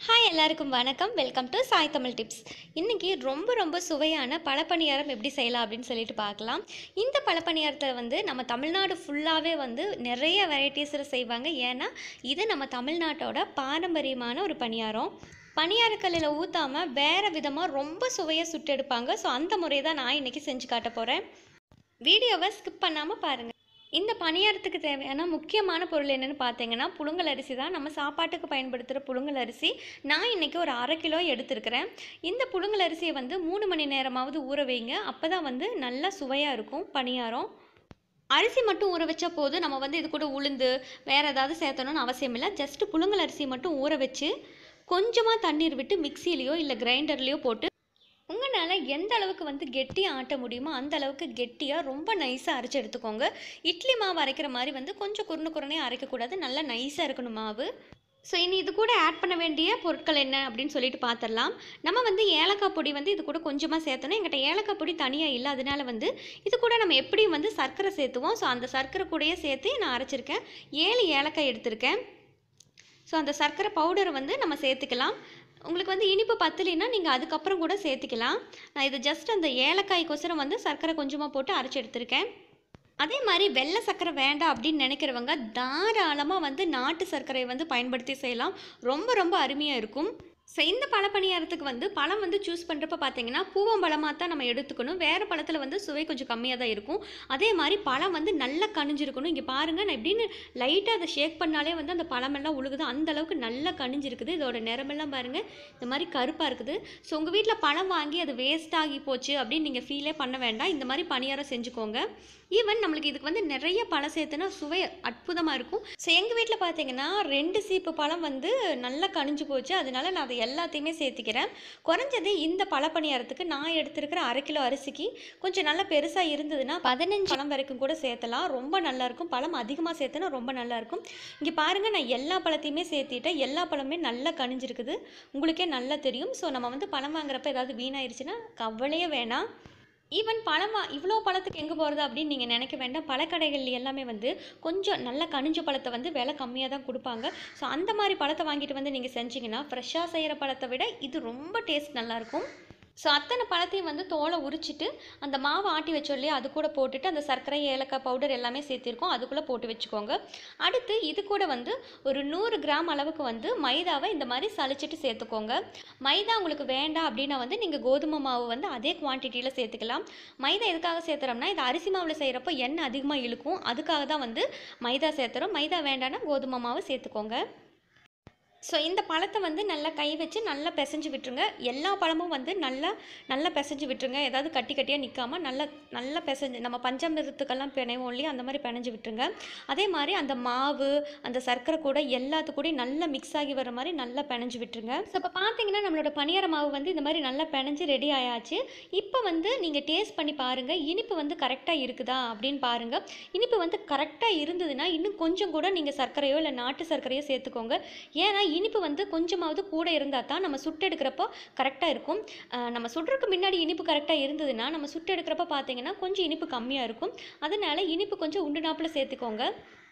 hi எல்லாருக்கும் வணக்கம் welcome to Sai Tamil tips இன்றைக்கி ரொம்ப ரொம்ப சுவையான பழப்பணியாரம் எப்படி செய்யலாம் அப்படின்னு சொல்லிட்டு பார்க்கலாம் இந்த பழப்பணியாரத்தில் வந்து நம்ம தமிழ்நாடு ஃபுல்லாகவே வந்து நிறைய வெரைட்டிஸில் செய்வாங்க ஏன்னா இது நம்ம தமிழ்நாட்டோட பாரம்பரியமான ஒரு பணியாரம் பணியாரக்கல்லில் ஊற்றாமல் வேறு விதமாக ரொம்ப சுவையாக சுட்டெடுப்பாங்க ஸோ அந்த முறையை தான் நான் இன்றைக்கி செஞ்சு காட்ட போகிறேன் வீடியோவை ஸ்கிப் பண்ணாமல் பாருங்கள் இந்த பணியாரத்துக்கு தேவையான முக்கியமான பொருள் என்னென்னு பார்த்தீங்கன்னா புழுங்கல் அரிசி தான் நம்ம சாப்பாட்டுக்கு பயன்படுத்துகிற புழுங்கல் அரிசி நான் இன்றைக்கி ஒரு அரை கிலோ எடுத்திருக்கிறேன் இந்த புழுங்கல் அரிசியை வந்து மூணு மணி நேரமாவது ஊற வைங்க அப்போ தான் வந்து நல்லா சுவையாக இருக்கும் பணியாரம் அரிசி மட்டும் ஊற வச்சா போதும் நம்ம வந்து இது கூட உளுந்து வேறு ஏதாவது சேர்த்தணும்னு அவசியம் இல்லை ஜஸ்ட்டு புழுங்கல் அரிசி மட்டும் ஊற வச்சு கொஞ்சமாக தண்ணீர் விட்டு மிக்சிலேயோ இல்லை கிரைண்டர்லேயோ போட்டு உங்களால் எந்த அளவுக்கு வந்து கெட்டியாக ஆட்ட முடியுமோ அந்த அளவுக்கு கெட்டியாக ரொம்ப நைஸாக அரைச்சி எடுத்துக்கோங்க இட்லி மாவு அரைக்கிற மாதிரி வந்து கொஞ்சம் குறுன குறுனையாக அரைக்கக்கூடாது நல்லா நைஸாக இருக்கணும் மாவு ஸோ இனி இது கூட ஆட் பண்ண வேண்டிய பொருட்கள் என்ன அப்படின்னு சொல்லிட்டு பார்த்துடலாம் நம்ம வந்து ஏலக்காய் பொடி வந்து இது கூட கொஞ்சமாக சேர்த்தணும் எங்கிட்ட ஏலக்காய் பொடி தனியாக இல்லை அதனால வந்து இது கூட நம்ம எப்படியும் வந்து சர்க்கரை சேர்த்துவோம் ஸோ அந்த சர்க்கரை கூடயே சேர்த்து நான் அரைச்சிருக்கேன் ஏழு ஏலக்காய் எடுத்திருக்கேன் ஸோ அந்த சர்க்கரை பவுடரை வந்து நம்ம சேர்த்துக்கலாம் உங்களுக்கு வந்து இனிப்பு பத்தலைன்னா நீங்கள் அதுக்கப்புறம் கூட சேர்த்துக்கலாம் நான் இது ஜஸ்ட் அந்த ஏலக்காய்க்கோசரம் வந்து சர்க்கரை கொஞ்சமாக போட்டு அரைச்சி எடுத்திருக்கேன் அதே மாதிரி வெள்ளை சர்க்கரை வேண்டாம் அப்படின்னு நினைக்கிறவங்க தாராளமாக வந்து நாட்டு சர்க்கரையை வந்து பயன்படுத்தி செய்யலாம் ரொம்ப ரொம்ப அருமையாக இருக்கும் ஸோ இந்த பழப்பணியாரத்துக்கு வந்து பழம் வந்து சூஸ் பண்ணுறப்ப பார்த்தீங்கன்னா பூவம்பழமாக தான் நம்ம எடுத்துக்கணும் வேறு பழத்தில் வந்து சுவை கொஞ்சம் கம்மியாக தான் இருக்கும் அதே மாதிரி பழம் வந்து நல்லா கனிஞ்சிருக்கணும் இங்கே பாருங்கள் நான் எப்படின்னு லைட்டாக அதை ஷேக் பண்ணாலே வந்து அந்த பழமெல்லாம் உழுகுது அந்த அளவுக்கு நல்லா கனிஞ்சிருக்குது இதோட நிறமெல்லாம் பாருங்கள் இந்த மாதிரி கருப்பாக இருக்குது ஸோ உங்கள் வீட்டில் பழம் வாங்கி அது வேஸ்ட் ஆகி போச்சு அப்படின்னு நீங்கள் ஃபீலே பண்ண வேண்டாம் இந்த மாதிரி பணியாரம் செஞ்சுக்கோங்க ஈவன் நம்மளுக்கு இதுக்கு வந்து நிறைய பழம் சேர்த்துனா சுவை அற்புதமாக இருக்கும் ஸோ எங்கள் வீட்டில் பார்த்தீங்கன்னா ரெண்டு சீப்பு பழம் வந்து நல்லா கனிஞ்சு போச்சு அதனால நான் அதை எல்லாத்தையுமே சேர்த்துக்கிறேன் குறைஞ்சது இந்த பழப்பணியாரத்துக்கு நான் எடுத்திருக்கிற அரை கிலோ அரிசிக்கு கொஞ்சம் நல்லா பெருசாக இருந்ததுன்னா பதினஞ்சு பழம் வரைக்கும் கூட சேர்த்தலாம் ரொம்ப நல்லாயிருக்கும் பழம் அதிகமாக சேர்த்தனா ரொம்ப நல்லாயிருக்கும் இங்கே பாருங்கள் நான் எல்லா பழத்தையுமே சேர்த்திட்டேன் எல்லா பழமே நல்லா கனிஞ்சிருக்குது உங்களுக்கே நல்லா தெரியும் ஸோ நம்ம வந்து பழம் வாங்குறப்ப ஏதாவது வீணாயிருச்சுன்னா கவலையே வேணாம் ஈவன் பழமா இவ்வளோ பழத்துக்கு எங்கே போகிறது அப்படின்னு நீங்கள் நினைக்க வேண்டாம் பழக்கடைகள் எல்லாமே வந்து கொஞ்சம் நல்ல கனிஞ்ச பழத்தை வந்து விலை கம்மியாக தான் கொடுப்பாங்க ஸோ அந்த மாதிரி பழத்தை வாங்கிட்டு வந்து நீங்கள் செஞ்சீங்கன்னா ஃப்ரெஷ்ஷாக செய்கிற பழத்தை விட இது ரொம்ப டேஸ்ட் நல்லாயிருக்கும் ஸோ அத்தனை பழத்தையும் வந்து தோலை உரிச்சிட்டு அந்த மாவை ஆட்டி வச்சோம் இல்லையா அது கூட போட்டுட்டு அந்த சர்க்கரை ஏலக்காய் பவுடர் எல்லாமே சேர்த்திருக்கோம் அதுக்குள்ளே போட்டு வச்சுக்கோங்க அடுத்து இது கூட வந்து ஒரு நூறு கிராம் அளவுக்கு வந்து மைதாவை இந்த மாதிரி சளிச்சிட்டு சேர்த்துக்கோங்க மைதா உங்களுக்கு வேண்டாம் அப்படின்னா வந்து நீங்கள் கோதுமை மாவு வந்து அதே குவான்டிட்டியில் சேர்த்துக்கலாம் மைதா எதுக்காக சேர்த்துறோம்னா இது அரிசி மாவில் செய்கிறப்போ எண்ணெய் அதிகமாக இழுக்கும் அதுக்காக தான் வந்து மைதா சேர்த்துறோம் மைதா வேண்டாம்னா கோதுமை மாவு சேர்த்துக்கோங்க ஸோ இந்த பழத்தை வந்து நல்லா கை வச்சு நல்லா பிசைஞ்சு விட்டுருங்க எல்லா பழமும் வந்து நல்லா நல்லா பிசைஞ்சு விட்டுருங்க ஏதாவது கட்டி கட்டியாக நிற்காம நல்லா நல்லா பிசைஞ்சு நம்ம பஞ்சாமிரத்துக்கெல்லாம் பிணைவோம் இல்லையா அந்த மாதிரி பிணைஞ்சு விட்டுருங்க அதே மாதிரி அந்த மாவு அந்த சர்க்கரை கூட எல்லாத்து கூடயும் நல்லா மிக்ஸ் ஆகி வர மாதிரி நல்லா பிணைஞ்சு விட்டுருங்க ஸோ இப்போ பார்த்தீங்கன்னா நம்மளோட பனியார மாவு வந்து இந்த மாதிரி நல்லா பிணைஞ்சு ரெடி ஆயாச்சு இப்போ வந்து நீங்கள் டேஸ்ட் பண்ணி பாருங்கள் இனிப்பு வந்து கரெக்டாக இருக்குதா அப்படின்னு பாருங்கள் இனிப்பு வந்து கரெக்டாக இருந்ததுன்னா இன்னும் கொஞ்சம் கூட நீங்கள் சர்க்கரையோ இல்லை நாட்டு சர்க்கரையோ சேர்த்துக்கோங்க ஏன்னா இனிப்பு வந்து கொஞ்சமாவது கூட இருந்தால் தான் நம்ம சுட்டு எடுக்கிறப்போ கரெக்டாக இருக்கும் அஹ் நம்ம சுடுறதுக்கு முன்னாடி இனிப்பு கரெக்டாக இருந்ததுன்னா நம்ம சுட்டு எடுக்கிறப்ப பார்த்தீங்கன்னா கொஞ்சம் இனிப்பு கம்மியாக இருக்கும் அதனால இனிப்பு கொஞ்சம் உண்டு நாப்பில் சேர்த்துக்கோங்க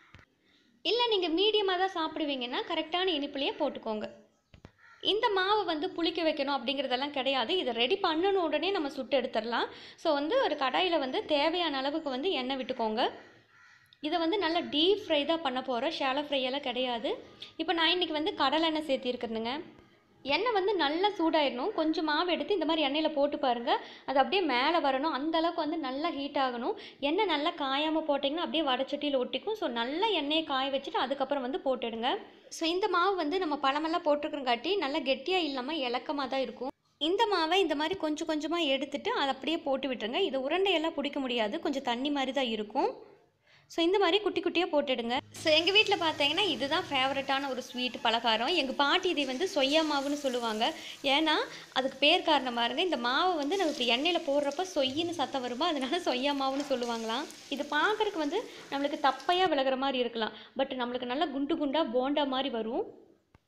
இல்லை நீங்கள் மீடியமாக தான் சாப்பிடுவீங்கன்னா கரெக்டான இனிப்புலேயே போட்டுக்கோங்க இந்த மாவை வந்து புளிக்க வைக்கணும் அப்படிங்கிறதெல்லாம் கிடையாது இதை ரெடி பண்ணணும் உடனே நம்ம சுட்டு எடுத்துடலாம் ஸோ வந்து ஒரு கடாயில் வந்து தேவையான அளவுக்கு வந்து எண்ணெய் விட்டுக்கோங்க இதை வந்து நல்லா டீப் ஃப்ரை தான் பண்ண போகிறோம் ஷாலோ ஃப்ரை எல்லாம் கிடையாது இப்போ நான் இன்றைக்கி வந்து கடலெண்ணெய் சேர்த்திருக்கிறேனுங்க எண்ணெய் வந்து நல்லா சூடாயிடணும் கொஞ்சம் மாவு எடுத்து இந்த மாதிரி எண்ணெயில் போட்டு பாருங்கள் அது அப்படியே மேலே வரணும் அந்த அளவுக்கு வந்து நல்லா ஹீட் ஆகணும் எண்ணெய் நல்லா காயாமல் போட்டிங்கன்னா அப்படியே வடச்சட்டியில் ஒட்டிக்கும் ஸோ நல்லா எண்ணெயை காய வச்சுட்டு அதுக்கப்புறம் வந்து போட்டுடுங்க ஸோ இந்த மாவு வந்து நம்ம பழமெல்லாம் போட்டிருக்கிறங்காட்டி நல்லா கெட்டியாக இல்லாமல் இலக்கமாக தான் இருக்கும் இந்த மாவை இந்த மாதிரி கொஞ்சம் கொஞ்சமாக எடுத்துட்டு அதை அப்படியே போட்டு விட்டுருங்க இது உருண்டையெல்லாம் பிடிக்க முடியாது கொஞ்சம் தண்ணி மாதிரி தான் இருக்கும் ஸோ இந்த மாதிரி குட்டி குட்டியாக போட்டுடுங்க ஸோ எங்கள் வீட்டில் பார்த்தீங்கன்னா இதுதான் ஃபேவரட்டான ஒரு ஸ்வீட் பலகாரம் எங்கள் பாட்டி இதை வந்து சொய்யா மாவுன்னு சொல்லுவாங்க ஏன்னா அதுக்கு பேர் காரணம் பாருங்க இந்த மாவை வந்து நம்ம இப்படி எண்ணெயில் போடுறப்ப சொய்யின்னு சத்தம் வருமா அதனால சொய்யா மாவுன்னு சொல்லுவாங்களாம் இது பார்க்குறதுக்கு வந்து நம்மளுக்கு தப்பையாக விலகிற மாதிரி இருக்கலாம் பட் நம்மளுக்கு நல்லா குண்டு குண்டாக போண்டா மாதிரி வரும்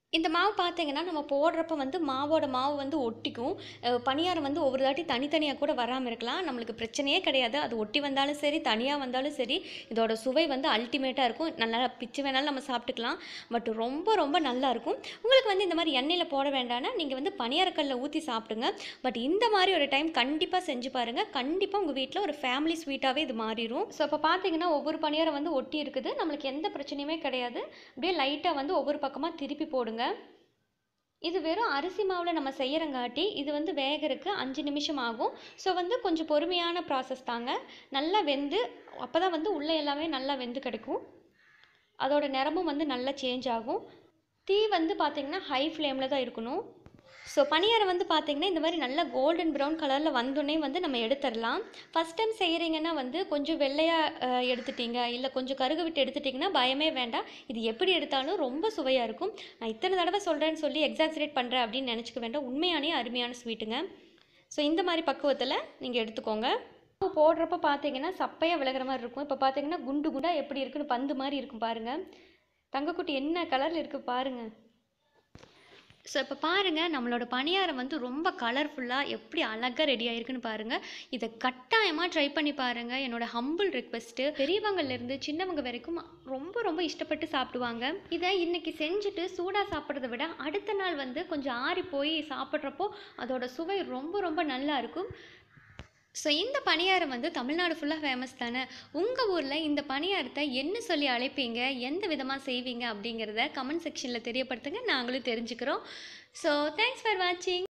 இந்த மாவு பார்த்தீங்கன்னா நம்ம போடுறப்ப வந்து மாவோட மாவு வந்து ஒட்டிக்கும் அஹ் பணியாரம் வந்து ஒவ்வொரு தாட்டி தனித்தனியாக கூட வராமல் இருக்கலாம் நம்மளுக்கு பிரச்சனையே கிடையாது அது ஒட்டி வந்தாலும் சரி தனியாக வந்தாலும் சரி இதோட சுவை வந்து அல்டிமேட்டாக இருக்கும் நல்லா பிச்சு வேணாலும் நம்ம சாப்பிட்டுக்கலாம் பட் ரொம்ப ரொம்ப நல்லா இருக்கும் உங்களுக்கு வந்து இந்த மாதிரி எண்ணெயில் போட வேண்டாம்னா நீங்கள் வந்து பணியாரக்கல்லில் ஊற்றி சாப்பிடுங்க பட் இந்த மாதிரி ஒரு டைம் கண்டிப்பாக செஞ்சு பாருங்கள் கண்டிப்பாக உங்கள் வீட்டில் ஒரு ஃபேமிலி ஸ்வீட்டாகவே இது மாறிடும் ஸோ இப்போ பார்த்தீங்கன்னா ஒவ்வொரு பணியாரம் வந்து ஒட்டி இருக்குது நம்மளுக்கு எந்த பிரச்சனையுமே கிடையாது அப்படியே லைட்டாக வந்து ஒவ்வொரு பக்கமாக திருப்பி போடுங்க இது வெறும் அரிசி மாவில் நம்ம செய்கிறங்காட்டி இது வந்து வேகறதுக்கு அஞ்சு நிமிஷம் ஆகும் ஸோ வந்து கொஞ்சம் பொறுமையான ப்ராசஸ் தாங்க நல்லா வெந்து அப்போ தான் வந்து உள்ளே எல்லாமே நல்லா வெந்து கிடைக்கும் அதோட நிறமும் வந்து நல்லா சேஞ்ச் ஆகும் தீ வந்து பார்த்திங்கன்னா ஹை ஃப்ளேமில் தான் இருக்கணும் ஸோ பணியாரம் வந்து பார்த்திங்கன்னா இந்த மாதிரி நல்லா கோல்டன் ப்ரௌன் கலரில் வந்தோடனே வந்து நம்ம எடுத்துடலாம் ஃபஸ்ட் டைம் செய்கிறீங்கன்னா வந்து கொஞ்சம் வெள்ளையாக எடுத்துட்டீங்க இல்லை கொஞ்சம் கருகு விட்டு எடுத்துட்டிங்கன்னா பயமே வேண்டாம் இது எப்படி எடுத்தாலும் ரொம்ப சுவையாக இருக்கும் நான் இத்தனை தடவை சொல்கிறேன்னு சொல்லி எக்ஸாக்சரேட் பண்ணுறேன் அப்படின்னு நினச்சிக்க வேண்டாம் உண்மையானே அருமையான ஸ்வீட்டுங்க ஸோ இந்த மாதிரி பக்குவத்தில் நீங்கள் எடுத்துக்கோங்க மாவு போடுறப்ப பார்த்தீங்கன்னா சப்பையாக விலகிற மாதிரி இருக்கும் இப்போ பார்த்தீங்கன்னா குண்டு குண்டாக எப்படி இருக்குன்னு பந்து மாதிரி இருக்கும் பாருங்கள் தங்கக்குட்டி என்ன கலரில் இருக்குது பாருங்கள் ஸோ இப்போ பாருங்கள் நம்மளோட பணியாரம் வந்து ரொம்ப கலர்ஃபுல்லாக எப்படி அழகாக ரெடி ஆயிருக்குன்னு பாருங்கள் இதை கட்டாயமாக ட்ரை பண்ணி பாருங்கள் என்னோட ஹம்பிள் ரெக்வெஸ்ட்டு பெரியவங்கள்லேருந்து சின்னவங்க வரைக்கும் ரொம்ப ரொம்ப இஷ்டப்பட்டு சாப்பிடுவாங்க இதை இன்னைக்கு செஞ்சுட்டு சூடாக சாப்பிட்றத விட அடுத்த நாள் வந்து கொஞ்சம் ஆறி போய் சாப்பிட்றப்போ அதோட சுவை ரொம்ப ரொம்ப நல்லா இருக்கும் ஸோ இந்த பணியாரம் வந்து தமிழ்நாடு ஃபுல்லாக ஃபேமஸ் தானே உங்கள் ஊரில் இந்த பணியாரத்தை என்ன சொல்லி அழைப்பீங்க எந்த விதமாக செய்வீங்க அப்படிங்கிறத கமெண்ட் செக்ஷனில் தெரியப்படுத்துங்க நாங்களும் தெரிஞ்சுக்கிறோம் ஸோ தேங்க்ஸ் ஃபார் வாட்சிங்